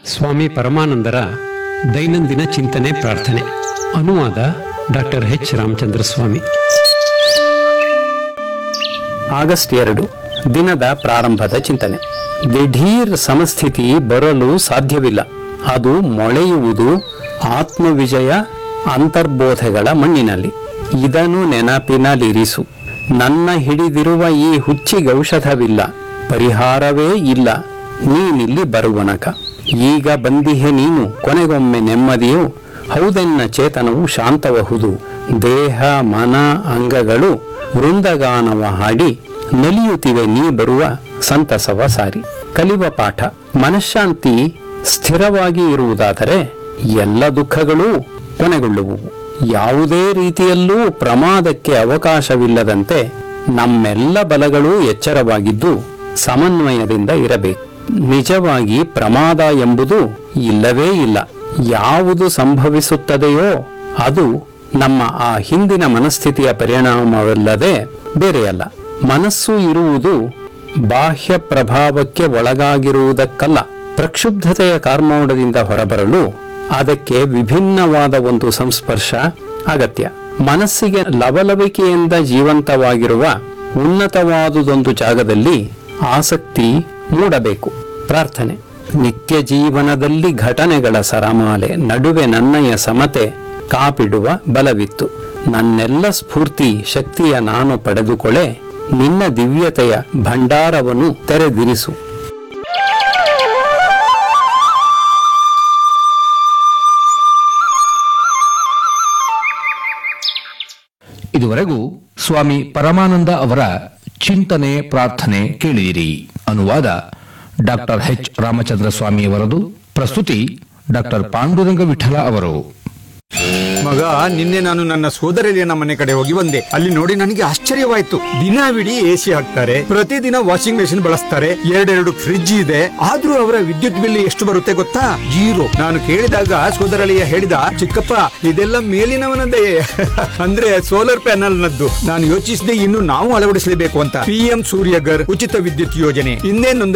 ಸ್ವಾಮಿ ಪರಮಾನಂದರ ದೈನಂದಿನ ಚಿಂತನೆ ಪ್ರಾರ್ಥನೆ ಅನುವಾದ doctor H Ramachandra Swami August ಎರಡು ದಿನದ ಪ್ರಾರಂಭದ ಚಿಂತನೆ ದಿಢೀರ್ ಸಮಸ್ಥಿತಿ ಬರಲು ಸಾಧ್ಯವಿಲ್ಲ ಅದು ಮೊಳೆಯುವುದು ಆತ್ಮವಿಜಯ ಅಂತರ್ಬೋಧೆಗಳ ಮಣ್ಣಿನಲ್ಲಿ ಇದನ್ನು ನೆನಪಿನಲ್ಲಿರಿಸು ನನ್ನ ಹಿಡಿದಿರುವ ಈ ಹುಚ್ಚಿಗೌಷಧವಿಲ್ಲ ಪರಿಹಾರವೇ ಇಲ್ಲ ನೀನಿಲ್ಲಿ ಬರುವನಕ ಈಗ ಬಂದಿಹೆ ನೀನು ಕೊನೆಗೊಮ್ಮೆ ನೆಮ್ಮದಿಯು ಹೌದೆನ್ನ ಚೇತನವು ಶಾಂತಬಹುದು ದೇಹ ಮನ ಅಂಗಗಳು ವೃಂದಗಾನವ ಹಾಡಿ ನಲಿಯುತ್ತಿವೆ ನೀ ಬರುವ ಸಂತಸವ ಸಾರಿ ಕಲಿವ ಪಾಠ ಮನಃಶಾಂತಿ ಸ್ಥಿರವಾಗಿ ಇರುವುದಾದರೆ ಎಲ್ಲ ದುಃಖಗಳೂ ಕೊನೆಗೊಳ್ಳುವುವು ಯಾವುದೇ ರೀತಿಯಲ್ಲೂ ಪ್ರಮಾದಕ್ಕೆ ಅವಕಾಶವಿಲ್ಲದಂತೆ ನಮ್ಮೆಲ್ಲ ಬಲಗಳೂ ಎಚ್ಚರವಾಗಿದ್ದು ಸಮನ್ವಯದಿಂದ ಇರಬೇಕು ನಿಜವಾಗಿ ಪ್ರಮಾದ ಎಂಬುದು ಇಲ್ಲವೇ ಇಲ್ಲ ಯಾವುದು ಸಂಭವಿಸುತ್ತದೆಯೋ ಅದು ನಮ್ಮ ಆ ಹಿಂದಿನ ಮನಸ್ಥಿತಿಯ ಪರಿಣಾಮವಲ್ಲದೆ ಬೇರೆಯಲ್ಲ ಮನಸ್ಸು ಇರುವುದು ಬಾಹ್ಯ ಪ್ರಭಾವಕ್ಕೆ ಒಳಗಾಗಿರುವುದಕ್ಕಲ್ಲ ಪ್ರಕ್ಷುಬ್ಧತೆಯ ಕಾರ್ಮೋಡದಿಂದ ಹೊರಬರಲು ಅದಕ್ಕೆ ವಿಭಿನ್ನವಾದ ಒಂದು ಸಂಸ್ಪರ್ಶ ಅಗತ್ಯ ಮನಸ್ಸಿಗೆ ಲವಲವಿಕೆಯಿಂದ ಜೀವಂತವಾಗಿರುವ ಉನ್ನತವಾದುದೊಂದು ಜಾಗದಲ್ಲಿ ಆಸಕ್ತಿ ಮೂಡಬೇಕು ಪ್ರಾರ್ಥನೆ ನಿತ್ಯ ಜೀವನದಲ್ಲಿ ಘಟನೆಗಳ ಸರಮಾಲೆ ನಡುವೆ ನನ್ನಯ ಸಮತೆ ಕಾಪಿಡುವ ಬಲವಿತ್ತು ನನ್ನೆಲ್ಲ ಸ್ಫೂರ್ತಿ ಶಕ್ತಿಯ ನಾನು ಪಡೆದುಕೊಳ್ಳೆ ನಿನ್ನ ದಿವ್ಯತೆಯ ಭಂಡಾರವನ್ನು ತೆರೆದಿರಿಸು ಇದುವರೆಗೂ ಸ್ವಾಮಿ ಪರಮಾನಂದ ಅವರ ಚಿಂತನೆ ಪ್ರಾರ್ಥನೆ ಕೇಳಿದಿರಿ ಅನುವಾದ ಡಾಕ್ಟರ್ ಎಚ್ ರಾಮಚಂದ್ರ ಸ್ವಾಮಿಯವರದು ಪ್ರಸ್ತುತಿ ಡಾಕ್ಟರ್ ಪಾಂಡುರಂಗ ವಿಠಲ ಅವರು ಮಗ ನಿನ್ನೆ ನಾನು ನನ್ನ ಸೋದರಲಿಯನ ಮನೆ ಕಡೆ ಹೋಗಿ ಬಂದೆ ಅಲ್ಲಿ ನೋಡಿ ನನಗೆ ಆಶ್ಚರ್ಯವಾಯ್ತು ದಿನವಿಡೀ ಎಸಿ ಹಾಕ್ತಾರೆ ಪ್ರತಿದಿನ ವಾಷಿಂಗ್ ಮೆಷಿನ್ ಬಳಸ್ತಾರೆ ಎರಡೆರಡು ಫ್ರಿಡ್ಜ್ ಇದೆ ಆದ್ರೂ ಅವರ ವಿದ್ಯುತ್ ಬಿಲ್ ಎಷ್ಟು ಬರುತ್ತೆ ಗೊತ್ತಾ ಜೀರೋ ನಾನು ಕೇಳಿದಾಗ ಸೋದರಳಿಯ ಹೇಳಿದ ಚಿಕ್ಕಪ್ಪ ಇದೆಲ್ಲ ಮೇಲಿನವನದೇ ಅಂದ್ರೆ ಸೋಲಾರ್ ಪ್ಯಾನಲ್ ನದ್ದು ನಾನು ಯೋಚಿಸಿದೆ ಇನ್ನು ನಾವು ಅಳವಡಿಸಲೇಬೇಕು ಅಂತ ಪಿಎಂ ಸೂರ್ಯಗರ್ ಉಚಿತ ವಿದ್ಯುತ್ ಯೋಜನೆ ಇನ್ನೇ